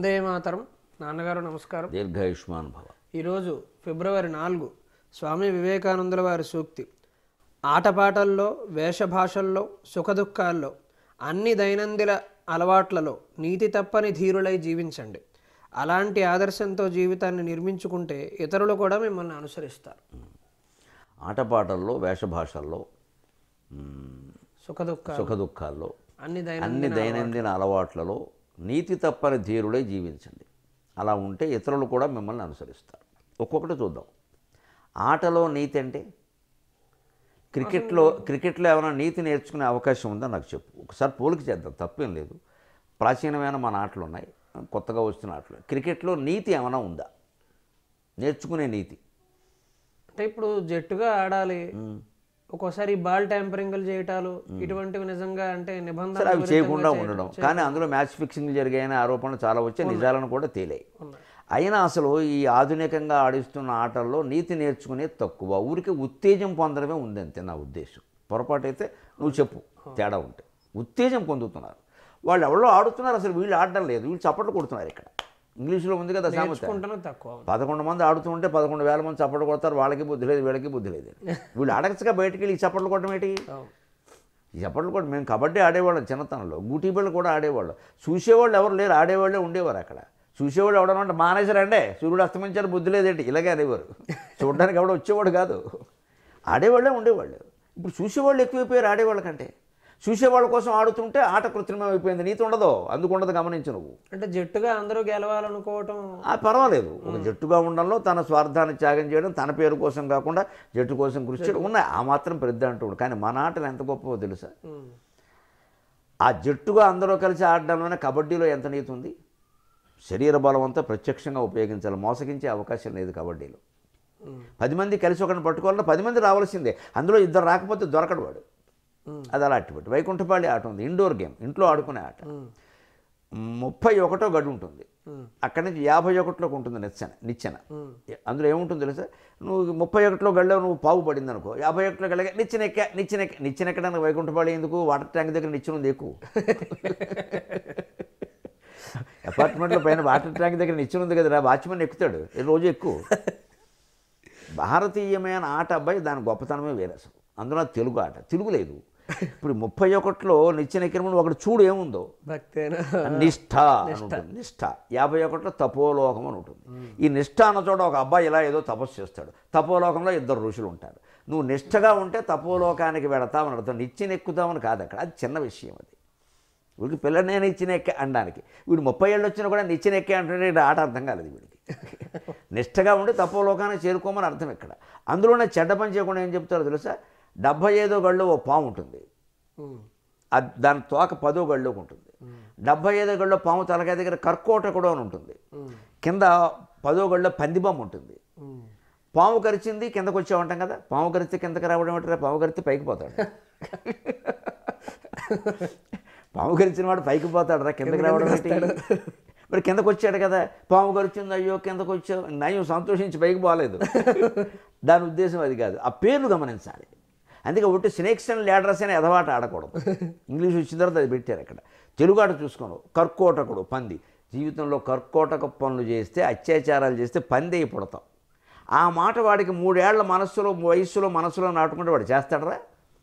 వందే మాతరం నాన్నగారు నమస్కారం దీర్ఘాయుష్మాన్ భవ ఈరోజు ఫిబ్రవరి నాలుగు స్వామి వివేకానందుల వారి సూక్తి ఆటపాటల్లో వేషభాషల్లో సుఖదుఖాల్లో అన్ని దైనందిన అలవాట్లలో నీతి తప్పని ధీరులై జీవించండి అలాంటి ఆదర్శంతో జీవితాన్ని నిర్మించుకుంటే ఇతరులు కూడా మిమ్మల్ని అనుసరిస్తారు ఆటపాటల్లో వేషభాషల్లో మ్, సుఖదుఖాలు సుఖ దుఃఖాల్లో అన్ని దైన అన్ని దైనందిన అలవాట్లలో నీతి తప్పని ధీరులై జీవించండి అలా ఉంటే ఇతరులు కూడా మిమ్మల్ని అనుసరిస్తారు ఒక్కొక్కటి చూద్దాం ఆటలో నీతి అంటే క్రికెట్లో క్రికెట్లో ఏమైనా నీతి నేర్చుకునే అవకాశం ఉందా నాకు చెప్పు ఒకసారి పోలిక చేద్దాం తప్పేం లేదు ప్రాచీనమైన మన ఆటలు ఉన్నాయి కొత్తగా వస్తున్న ఆటలు క్రికెట్లో నీతి ఏమైనా ఉందా నేర్చుకునే నీతి అంటే ఇప్పుడు జట్టుగా ఆడాలి ఒక్కోసారి బాల్ ట్యాంపరింగ్లు చేయటాలు ఇటువంటివి నిజంగా అంటే సరే నిబంధనలు అవి చేయకుండా ఉండడం కానీ అందులో మ్యాచ్ ఫిక్సింగ్ జరిగాయని ఆరోపణలు చాలా వచ్చాయి నిజాలను కూడా తేలాయి అయినా అసలు ఈ ఆధునికంగా ఆడిస్తున్న ఆటల్లో నీతి నేర్చుకునే తక్కువ ఊరికి ఉత్తేజం పొందడమే ఉంది అంతే నా ఉద్దేశం పొరపాటు అయితే నువ్వు చెప్పు తేడా ఉంటే ఉత్తేజం పొందుతున్నారు వాళ్ళు ఎవరో ఆడుతున్నారు అసలు వీళ్ళు ఆడడం లేదు వీళ్ళు చప్పట్లు కొడుతున్నారు ఇక్కడ ఇంగ్లీష్లో ఉంది కదా సామెత నేర్చుకుంటాను తక్కువ పదకొండు మంది ఆడుతుంటే పదకొండు వేల మంది చప్పట్లు కొడతారు వాళ్ళకి బుద్ధి లేదు వీళ్ళకి బుద్ధి లేదు వీళ్ళు అడగచ్చుగా బయటికి వెళ్ళి ఈ చప్పట్లు కొట్టడం ఏంటి అవును. ఈ చప్పట్లు కూడా మేము కబడ్డీ ఆడేవాళ్ళం చిన్నతనంలో గూటీ బిళ్ళు కూడా ఆడేవాళ్ళం చూసేవాళ్ళు ఎవరు లేరు ఆడేవాళ్ళే ఉండేవారు అక్కడ చూసేవాళ్ళు ఎవడన్నా అంటే మానేశారంటే సూర్యుడు అస్తమించారు బుద్ధి లేదేంటి ఇలాగే అనేవారు చూడడానికి ఎవడో వచ్చేవాడు కాదు ఆడేవాళ్ళే ఉండేవాళ్ళు ఇప్పుడు చూసేవాళ్ళు ఎక్కువైపోయారు ఆడేవాళ్ళ కంటే చూసేవాళ్ళ కోసం ఆడుతుంటే ఆట కృత్రిమం అయిపోయింది నీతి ఉండదు అందుకు ఉండదు గమనించు నువ్వు అంటే జట్టుగా అందరూ గెలవాలనుకోవటం ఆ పర్వాలేదు ఒక జట్టుగా ఉండడంలో తన స్వార్థాన్ని త్యాగం చేయడం తన పేరు కోసం కాకుండా జట్టు కోసం కృషి చేయడం ఉన్నాయి ఆ మాత్రం పెద్ద అంటుడు కానీ మన ఆటలు ఎంత గొప్పవో తెలుసా ఉమ్. ఆ జట్టుగా అందరూ కలిసి ఆడడంలోనే కబడ్డీలో ఎంత నీతి ఉంది శరీర బలం అంతా ప్రత్యక్షంగా ఉపయోగించాలి మోసగించే అవకాశం లేదు కబడ్డీలో ఉమ్. పది మంది కలిసి ఒకరిని పట్టుకోవాలన్నా పది మంది రావాల్సిందే అందులో ఇద్దరు రాకపోతే దొరకడు వాడు ఉమ్. అది అలా అట్టిపెట్టి వైకుంఠపాళి ఆట ఉంది ఇండోర్ గేమ్ ఇంట్లో ఆడుకునే ఆట ఉమ్. ముప్పై ఒకటో గడి ఉంటుంది ఉమ్. అక్కడి నుంచి యాభై ఒకటిలోకి ఉంటుంది నిచ్చెన నిచ్చెన ఉమ్. అందులో ఏముంటుంది తెలుసా నువ్వు ముప్పై ఒకటిలో గడిలో నువ్వు పావు పడింది అనుకో యాభై ఒకటిలో గడిగా నిచ్చెన ఎక్క నిచ్చెన ఎక్క నిచ్చెన ఎక్కడానికి వైకుంఠపాళి ఎందుకు వాటర్ ట్యాంక్ దగ్గర నిచ్చెన ఉంది ఎక్కువ అపార్ట్మెంట్లో పైన వాటర్ ట్యాంక్ దగ్గర నిచ్చెన ఉంది కదరా వాచ్మెన్ ఎక్కుతాడు ఈ రోజు ఎక్కువ భారతీయమైన ఆట అబ్బాయి దాని గొప్పతనమే వేరే అసలు అందులో తెలుగు ఆట తెలుగు లేదు ఇప్పుడు ముప్పై ఒకటిలో నిచ్చెన ఎక్కిన ముందు ఒకటి చూడు ఏముందో భక్తేనా నిష్ఠ అని ఉంటుంది నిష్ఠ యాభై ఒకటిలో తపోలోకం అని ఉంటుంది ఈ నిష్ఠ అన్న చోట ఒక అబ్బాయి ఇలా ఏదో తపస్సు చేస్తాడు తపోలోకంలో ఇద్దరు ఋషులు ఉంటారు నువ్వు నిష్ఠగా ఉంటే తపోలోకానికి వెళతామని అర్థం నిచ్చెన ఎక్కుతామని కాదు అక్కడ అది చిన్న విషయం అది వీడికి పిల్లలు నేను ఇచ్చిన ఎక్కే అనడానికి వీడు ముప్పై ఏళ్ళు వచ్చినా కూడా నిచ్చెన ఎక్కే అంటుంటే ఈడ ఆట అర్థం కాలేదు వీడికి నిష్ఠగా ఉండి తపోలోకానికి చేరుకోమని అర్థం ఇక్కడ అందులోనే చెడ్డ పని చేయకుండా ఏం చెప్తారో తెలుసా డెబ్భై ఐదో గళ్ళు ఓ పాము ఉంటుంది ఉమ్. అది దాని తోక పదో గళ్ళలోకి ఉంటుంది డెబ్బై ఐదో గళ్ళలో పాము తలకాయ దగ్గర కర్కోట కూడా అని ఉంటుంది ఉమ్. కింద పదో గళ్ళలో పందిబొమ్మ ఉంటుంది ఉమ్. పాము కరిచింది కిందకు వచ్చామంటాం కదా పాము కరిస్తే కిందకి రావడం ఏంటంటే పాము కరిస్తే పైకి పోతాడు పాము కరిచిన వాడు పైకి పోతాడు రా కిందకి రావడం ఏంటి మరి కిందకు వచ్చాడు కదా పాము కరిచింది అయ్యో కిందకు వచ్చావు నయం సంతోషించి పైకి పోలేదు దాని ఉద్దేశం అది కాదు ఆ పేర్లు గమనించాలి అందుకే ఒకటి స్నేక్స్ అండ్ ల్యాడర్స్ అనే ఎదవాట ఆడకూడదు ఇంగ్లీష్ వచ్చిన తర్వాత అది పెట్టారు అక్కడ తెలుగు ఆట చూసుకోను కర్కోటకుడు పంది జీవితంలో కర్కోటక పనులు చేస్తే అత్యాచారాలు చేస్తే పంది అయి పుడతాం ఆ మాట వాడికి మూడేళ్ల మనస్సులో వయస్సులో మనస్సులో నాటుకుంటే వాడు చేస్తాడరా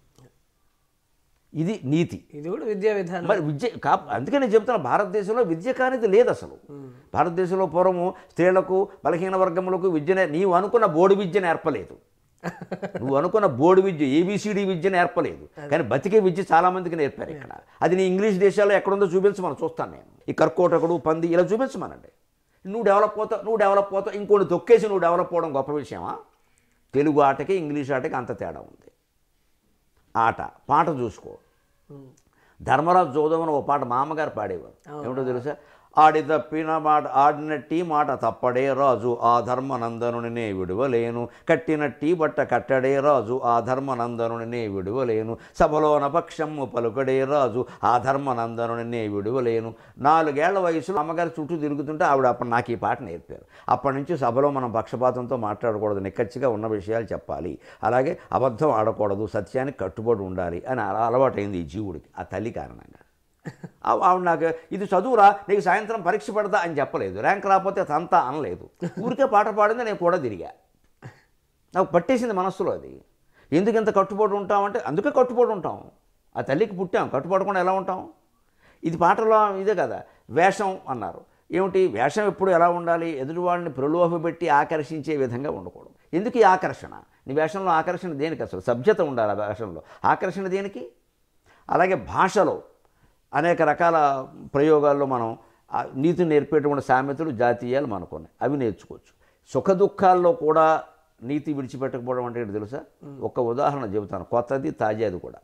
ఇది నీతి ఇది కూడా విద్యా విధానం మరి విద్య కా అందుకే నేను చెప్తున్నా భారతదేశంలో విద్య కానిది లేదు అసలు భారతదేశంలో పూర్వము స్త్రీలకు బలహీన వర్గములకు విద్య నే- నీవు అనుకున్న బోర్డు విద్య నేర్పలేదు నువ్వు అనుకున్న బోర్డు విద్య ఏబిసిడి విద్య నేర్పలేదు కానీ బతికే విద్య చాలా మందికి నేర్పారు ఇక్కడ అది నీ ఇంగ్లీష్ దేశాల్లో ఎక్కడుందో చూపించమని చూస్తాను నేను ఈ కర్కోటకుడు పంది ఇలా చూపించమనండి నువ్వు డెవలప్ అవుతావు నువ్వు డెవలప్ అవుతావు ఇంకోటి తొక్కేసి నువ్వు డెవలప్ అవడం గొప్ప విషయమా తెలుగు ఆటకి ఇంగ్లీష్ ఆటకి అంత తేడా ఉంది ఆట పాట చూసుకో ఉమ్. ధర్మరాజు జోదం అని ఒక పాట మా అమ్మగారు పాడేవారు ఏమిటో తెలుసా ఆడి తప్పిన మాట ఆడినట్టి మాట తప్పడే రాజు ఆ ధర్మనందనునినే విడువలేను కట్టినట్టి బట్ట కట్టడే రాజు ఆ ధర్మనందనునినే విడువలేను సభలోన పక్షము పలుకడే రాజు ఆ ధర్మనందనునినే విడువలేను నాలుగేళ్ల వయసులో అమ్మగారు చుట్టూ తిరుగుతుంటే ఆవిడ అప్పుడు నాకు ఈ పాట నేర్పారు అప్పటి నుంచి సభలో మనం పక్షపాతంతో మాట్లాడకూడదు నిక్కచ్చిగా ఉన్న విషయాలు చెప్పాలి అలాగే అబద్ధం ఆడకూడదు సత్యానికి కట్టుబడి ఉండాలి అని అలా అలవాటైంది ఈ జీవుడికి ఆ తల్లి కారణంగా ఆ- ఆవిడ నాకు ఇది చదువురా నీకు సాయంత్రం పరీక్ష పెడతా అని చెప్పలేదు ర్యాంక్ రాకపోతే తంతా అనలేదు ఊరికే పాట పాడింది నేను కూడా తిరిగా నాకు పట్టేసింది మనస్సులో అది ఎందుకు ఇంత కట్టుబడి ఉంటామంటే అందుకే కట్టుబడి ఉంటాం ఆ తల్లికి పుట్టాం కట్టుబడకుండా ఎలా ఉంటాం ఇది పాటలో ఇదే కదా వేషం అన్నారు ఏమిటి వేషం ఎప్పుడు ఎలా ఉండాలి ఎదుటివాడిని ప్రలోభపెట్టి ఆకర్షించే విధంగా ఉండకూడదు ఎందుకు ఈ ఆకర్షణ నీ వేషంలో ఆకర్షణ దేనికి అసలు సభ్యత ఉండాలి ఆ వేషంలో ఆకర్షణ దేనికి అలాగే భాషలో అనేక రకాల ప్రయోగాల్లో మనం ఆ నీతిని నేర్పేటువంటి సామెతలు జాతీయాలు మనకున్నాయి అవి నేర్చుకోవచ్చు సుఖ దుఃఖాల్లో కూడా నీతి విడిచిపెట్టకపోవడం అంటే ఏంటి తెలుసా ఒక ఉదాహరణ చెబుతాను కొత్తది తాజాది కూడా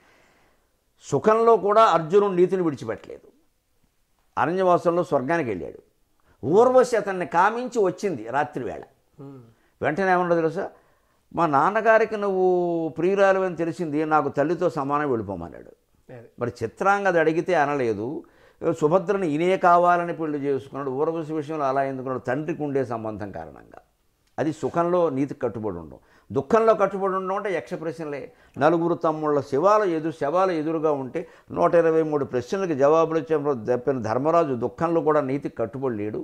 సుఖంలో కూడా అర్జునుడు నీతిని విడిచిపెట్టలేదు అరణ్యవాసంలో స్వర్గానికి వెళ్ళాడు ఊర్వశి అతన్ని కామించి వచ్చింది రాత్రి వేళ వెంటనే ఏమన్నా తెలుసా మా నాన్నగారికి నువ్వు ప్రియురాలు అని తెలిసింది నాకు తల్లితో సమానం వెళ్ళిపోమన్నాడు అదే మరి చిత్రాంగ అది అడిగితే అనలేదు సుభద్రని ఈయనే కావాలని పెళ్లి చేసుకున్నాడు ఊరవశి విషయంలో అలా ఎందుకున్నాడు తండ్రికి ఉండే సంబంధం కారణంగా అది సుఖంలో నీతికి కట్టుబడి ఉండడం దుఃఖంలో కట్టుబడి ఉండడం అంటే యక్ష ప్రశ్నలే నలుగురు తమ్ముళ్ళ శివాల ఎదురు శవాల ఎదురుగా ఉంటే నూట ఇరవై మూడు ప్రశ్నలకు జవాబులు ఇచ్చే చెప్పిన ధర్మరాజు దుఃఖంలో కూడా నీతికి కట్టుబడి లేడు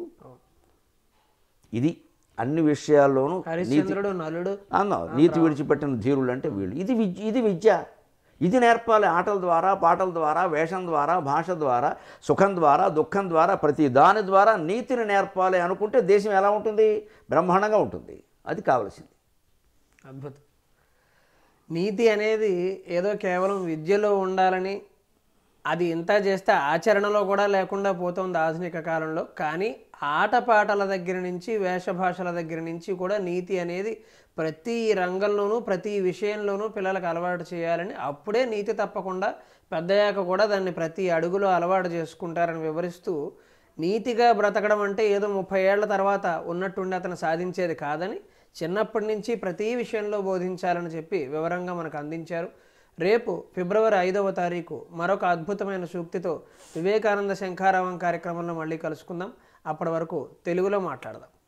ఇది అన్ని విషయాల్లోనూ నీతి హరిశ్చంద్రుడు నలుడు అన్నాం నీతి విడిచిపెట్టిన ధీరులు అంటే వీళ్ళు ఇది విద్య ఇది విద్య ఇది నేర్పాలి ఆటల ద్వారా పాటల ద్వారా వేషం ద్వారా భాష ద్వారా సుఖం ద్వారా దుఃఖం ద్వారా ప్రతి దాని ద్వారా నీతిని నేర్పాలి అనుకుంటే దేశం ఎలా ఉంటుంది బ్రహ్మాండంగా ఉంటుంది అది కావలసింది అద్భుతం నీతి అనేది ఏదో కేవలం విద్యలో ఉండాలని అది ఇంత చేస్తే ఆచరణలో కూడా లేకుండా పోతుంది ఆధునిక కాలంలో కానీ ఆటపాటల దగ్గర నుంచి వేషభాషల దగ్గర నుంచి కూడా నీతి అనేది ప్రతి రంగంలోనూ ప్రతి విషయంలోనూ పిల్లలకు అలవాటు చేయాలని అప్పుడే నీతి తప్పకుండా పెద్దయ్యాక కూడా దాన్ని ప్రతి అడుగులో అలవాటు చేసుకుంటారని వివరిస్తూ నీతిగా బ్రతకడం అంటే ఏదో ముప్పై ఏళ్ల తర్వాత ఉన్నట్టుండి అతను సాధించేది కాదని చిన్నప్పటి నుంచి ప్రతి విషయంలో బోధించాలని చెప్పి వివరంగా మనకు అందించారు రేపు ఫిబ్రవరి ఐదవ తారీఖు మరొక అద్భుతమైన సూక్తితో వివేకానంద శంఖారావం కార్యక్రమంలో మళ్ళీ కలుసుకుందాం అప్పటి వరకు తెలుగులో మాట్లాడదాం